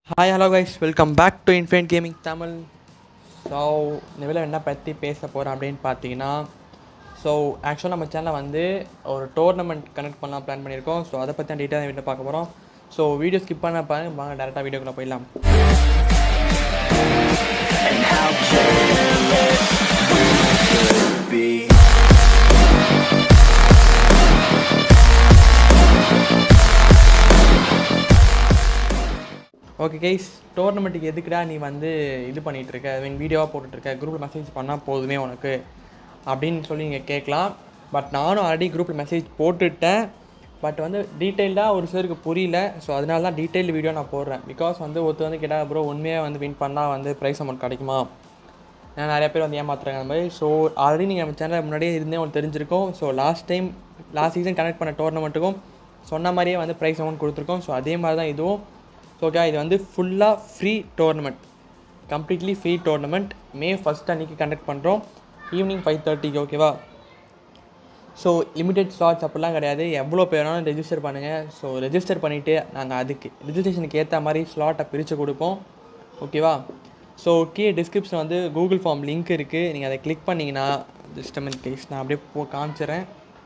Hi hello guys welcome back to Infinite Gaming Tamil so இந்த video என்ன பற்றி பேச போகிறேன் அப்படின்னு பார்த்தீங்கன்னா ஸோ ஆக்சுவலாக நம்ம சேனலில் வந்து ஒரு டோர்னமெண்ட் கனெக்ட் பண்ணலாம் பிளான் பண்ணியிருக்கோம் ஸோ அதை பற்றி டீட்டெயில் வீட்டில் பார்க்க போகிறோம் ஸோ வீடியோ ஸ்கிப் பண்ண பாருங்க வாங்க டேரெக்டாக வீடியோக்குள்ளே போயிடலாம் be. ஓகே கைஸ் டோர்னமெண்ட்டுக்கு எதுக்குடா நீ வந்து இது பண்ணிகிட்டு இருக்க ஐ மீன் வீடியோவாக போட்டுட்ருக்க குரூப்பில் மெசேஜ் பண்ணால் போதுமே உனக்கு அப்படின்னு சொல்லி நீங்கள் கேட்கலாம் பட் நானும் ஆல்ரெடி குரூப்பில் மெசேஜ் போட்டுட்டேன் பட் வந்து டீட்டெயில்டாக ஒரு சிலருக்கு புரியல ஸோ அதனால தான் டீட்டெயில் வீடியோ நான் போடுறேன் பிகாஸ் வந்து ஒருத்தர் வந்து கேட்டால் ப்ரோ உண்மையாக வந்து வின் பண்ணால் வந்து ப்ரைஸ் அமௌண்ட் கிடைக்குமா ஏன்னா நிறைய பேர் வந்து ஏமாத்துறாங்க அந்த மாதிரி ஸோ ஆல்ரெடி நீங்கள் நம்ம சேனலில் முன்னாடியே இருந்தே உங்களுக்கு தெரிஞ்சிருக்கும் so last time last season connect பண்ண டோர்னமெண்ட்டுக்கும் சொன்ன மாதிரியே வந்து ப்ரைஸ் அமௌண்ட் கொடுத்துருக்கோம் ஸோ அதே மாதிரி தான் இதுவும் ஸோ ஓகே இது வந்து ஃபுல்லாக free tournament completely free tournament May first அன்றைக்கி கண்டக்ட் பண்ணுறோம் ஈவினிங் ஃபைவ் தேர்ட்டிக்கு ஓகேவா ஸோ லிமிடெட் ஸ்லாட்ஸ் அப்படிலாம் கிடையாது எவ்வளோ பேர் வேணாலும் ரெஜிஸ்டர் பண்ணுங்கள் ஸோ ரெஜிஸ்டர் பண்ணிவிட்டு நாங்கள் அதுக்கு ரெஜிஸ்ட்ரேஷனுக்கு ஏற்ற மாதிரி ஸ்லாட்டை பிரித்து கொடுப்போம் ஓகேவா ஸோ கீழே டிஸ்கிரிப்ஷன் வந்து கூகுள் ஃபார்ம் லிங்க் இருக்குது நீங்கள் அதை கிளிக் பண்ணிங்கன்னா ஜஸ்ட் மினிட் கேஸ் நான் அப்படியே போ காமிச்சிடுறேன்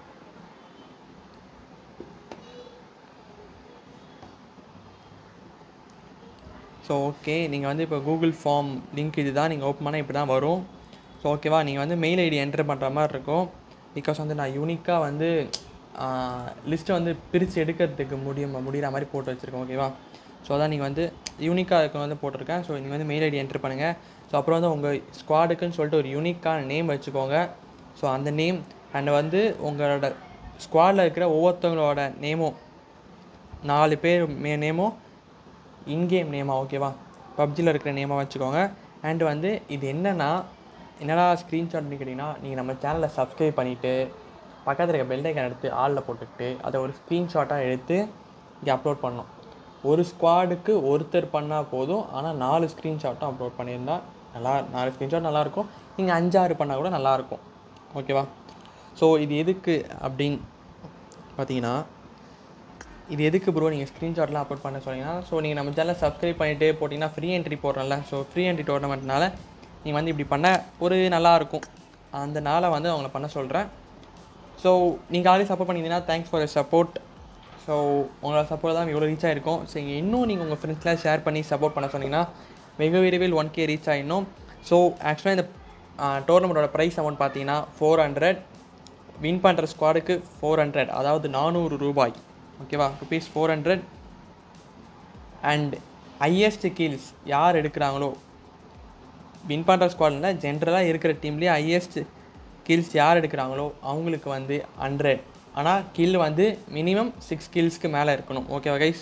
ஸோ ஓகே நீங்கள் வந்து இப்போ கூகுள் ஃபார்ம் லிங்க் இது தான் நீங்கள் ஓப்பன் பண்ணால் இப்படி தான் வரும் ஸோ ஓகேவா நீங்கள் வந்து மெயில் ஐடி என்டர் பண்ணுற மாதிரி இருக்கும் பிகாஸ் வந்து நான் யூனிக்காக வந்து லிஸ்ட்டை வந்து பிரித்து எடுக்கிறதுக்கு முடியும் முடிகிற மாதிரி போட்டு வச்சுருக்கேன் ஓகேவா ஸோ அதான் நீங்கள் வந்து யூனிக்காக இருக்க வந்து போட்டிருக்கேன் ஸோ நீங்கள் வந்து மெயில் ஐடி என்டர் பண்ணுங்கள் ஸோ அப்புறம் வந்து உங்கள் ஸ்குவாடுக்குன்னு சொல்லிட்டு ஒரு யூனிக்கான நேம் வச்சுக்கோங்க ஸோ அந்த நேம் அண்ட் வந்து உங்களோட ஸ்குவாடில் இருக்கிற ஒவ்வொருத்தவங்களோட நேமும் நாலு பேர் மே நேமும் இன்கேம் நேமா ஓகேவா பப்ஜியில் இருக்கிற நேமாக வச்சுக்கோங்க அண்ட் வந்து இது என்னென்னா என்னடா ஸ்க்ரீன்ஷாட்னு கேட்டிங்கன்னா நீங்கள் நம்ம சேனலை சப்ஸ்கிரைப் பண்ணிவிட்டு பக்கத்தில் இருக்க பெல் ஐக்கன் எடுத்து ஆளில் போட்டுக்கிட்டு அதை ஒரு ஸ்க்ரீன்ஷாட்டாக எடுத்து இங்கே அப்லோட் பண்ணணும் ஒரு ஸ்குவாடுக்கு ஒருத்தர் பண்ணால் போதும் ஆனால் நாலு ஸ்க்ரீன்ஷாட்டும் அப்லோட் பண்ணியிருந்தா நல்லா நாலு ஸ்க்ரீன்ஷாட் நல்லாயிருக்கும் நீங்கள் அஞ்சாறு பண்ணால் கூட நல்லாயிருக்கும் ஓகேவா ஸோ இது எதுக்கு அப்படின்னு பார்த்தீங்கன்னா இது எதுக்கு ப்ரோ நீங்கள் ஸ்க்ரீன்ஷாட்லாம் அப்லோட் பண்ண சொன்னீங்கன்னா ஸோ நீங்கள் நம்ம சேனலை சப்ஸ்கிரைப் பண்ணிட்டு போட்டிங்கன்னா ஃப்ரீ என்ட்ரி போடுறோம்ல ஸோ ஃப்ரீ என்ட்ரி டோர்னமெண்ட்னால நீங்கள் வந்து இப்படி பண்ண ஒரு நல்லாயிருக்கும் அந்த நாளை வந்து அவங்கள பண்ண சொல்கிறேன் ஸோ நீங்கள் ஆல்ரெடி சப்போர்ட் பண்ணிங்கன்னா தேங்க்ஸ் ஃபார் சப்போர்ட் ஸோ உங்களோட சப்போர்ட் தான் இவ்வளோ ரீச் ஆகிருக்கும் ஸோ இங்கே இன்னும் நீங்கள் உங்கள் ஃப்ரெண்ட்ஸ்லாம் ஷேர் பண்ணி சப்போர்ட் பண்ண சொன்னீங்கன்னா வெகு விரைவில் ஒன் கே ரீச் ஆகிடணும் ஸோ ஆக்சுவலாக இந்த டோர்னமெண்ட்டோட ப்ரைஸ் அமௌண்ட் பார்த்தீங்கன்னா ஃபோர் ஹண்ட்ரட் வின் பண்ணுற ஸ்குவாடுக்கு ஃபோர் ஹண்ட்ரட் அதாவது நானூறு ரூபாய் ஓகேவா rupees four hundred and highest kills யார் எடுக்கிறாங்களோ வின் பண்ணுற ஸ்குவாடில் ஜென்ரலாக இருக்கிற டீம்லேயே ஹையஸ்ட் கில்ஸ் யார் எடுக்கிறாங்களோ அவங்களுக்கு வந்து ஹண்ட்ரட் ஆனால் கில் வந்து மினிமம் சிக்ஸ் கில்ஸ்க்கு மேலே இருக்கணும் ஓகேவா கைஸ்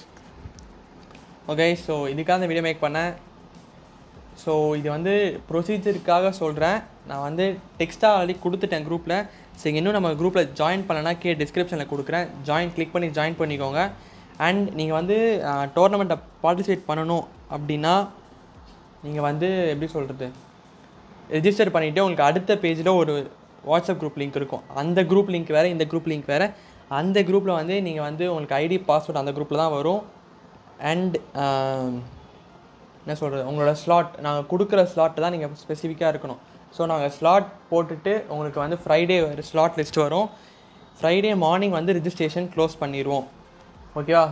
ஓகே ஸோ இதுக்காக இந்த வீடியோ மேக் பண்ணேன் ஸோ இது வந்து ப்ரொசீஜருக்காக சொல்கிறேன் நான் வந்து டெக்ஸ்ட்டாக ஆல்ரெடி கொடுத்துட்டேன் குரூப்பில் ஸோ இன்னும் நம்ம குரூப்பில் ஜாயின் பண்ணனா கே டிஸ்கிரிப்ஷனில் கொடுக்குறேன் ஜாயின் கிளிக் பண்ணி ஜாயின் பண்ணிக்கோங்க அண்ட் நீங்கள் வந்து டோர்னமெண்ட்டை பார்ட்டிசிபேட் பண்ணணும் அப்படின்னா நீங்கள் வந்து எப்படி சொல்கிறது ரெஜிஸ்டர் பண்ணிவிட்டு உங்களுக்கு அடுத்த பேஜில் ஒரு வாட்ஸ்அப் குரூப் லிங்க் இருக்கும் அந்த குரூப் லிங்க் வேறு இந்த குரூப் லிங்க் வேறு அந்த குரூப்பில் வந்து நீங்கள் வந்து உங்களுக்கு ஐடி பாஸ்வேர்டு அந்த குரூப்பில் தான் வரும் அண்ட் என்ன சொல்கிறது உங்களோட ஸ்லாட் நாங்கள் கொடுக்குற ஸ்லாட் தான் நீங்கள் ஸ்பெசிஃபிக்காக இருக்கணும் ஸோ நாங்கள் ஸ்லாட் போட்டுட்டு உங்களுக்கு வந்து ஃப்ரைடே ஒரு ஸ்லாட் லிஸ்ட் வரும் ஃப்ரைடே மார்னிங் வந்து ரிஜிஸ்ட்ரேஷன் க்ளோஸ் பண்ணிடுவோம் ஓகேவா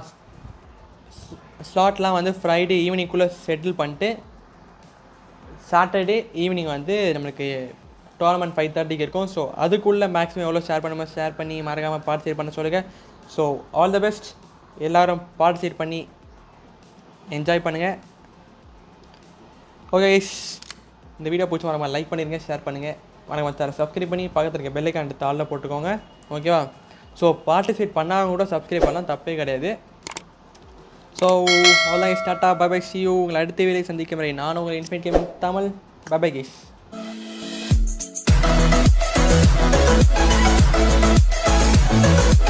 ஸ்லாட்லாம் வந்து ஃப்ரைடே ஈவினிங்குள்ளே செட்டில் பண்ணிட்டு சாட்டர்டே ஈவினிங் வந்து நம்மளுக்கு டோர்னமெண்ட் ஃபைவ் தேர்ட்டிக்கு இருக்கும் ஸோ அதுக்குள்ளே மேக்ஸிமம் எவ்வளோ ஷேர் பண்ணுமோ ஷேர் பண்ணி மறக்காமல் பார்ட்டிசிபேட் பண்ண சொல்லுங்கள் ஸோ ஆல் த பெஸ்ட் எல்லோரும் பார்ட்டிசிபேட் பண்ணி என்ஜாய் பண்ணுங்கள் ஓகே இந்த வீடியோ பிடிச்சி மறக்காம லைக் பண்ணிடுங்க ஷேர் பண்ணுங்கள் மறக்காம தர சப்ஸ்கிரைப் பண்ணி பக்கத்தில் இருக்க பெல்லைக்கான் எடுத்து ஆளில் போட்டுக்கோங்க ஓகேவா ஸோ பார்ட்டிசிபேட் பண்ணாலும் கூட சப்ஸ்கிரைப் பண்ணலாம் தப்பே கிடையாது ஸோ அவ்வளோ ஸ்டார்ட்டா பை பை சி யூ உங்களை அடுத்த வேலையை சந்திக்கும் வரை நான் உங்கள் Infinite Gaming Tamil bye bye guys Thank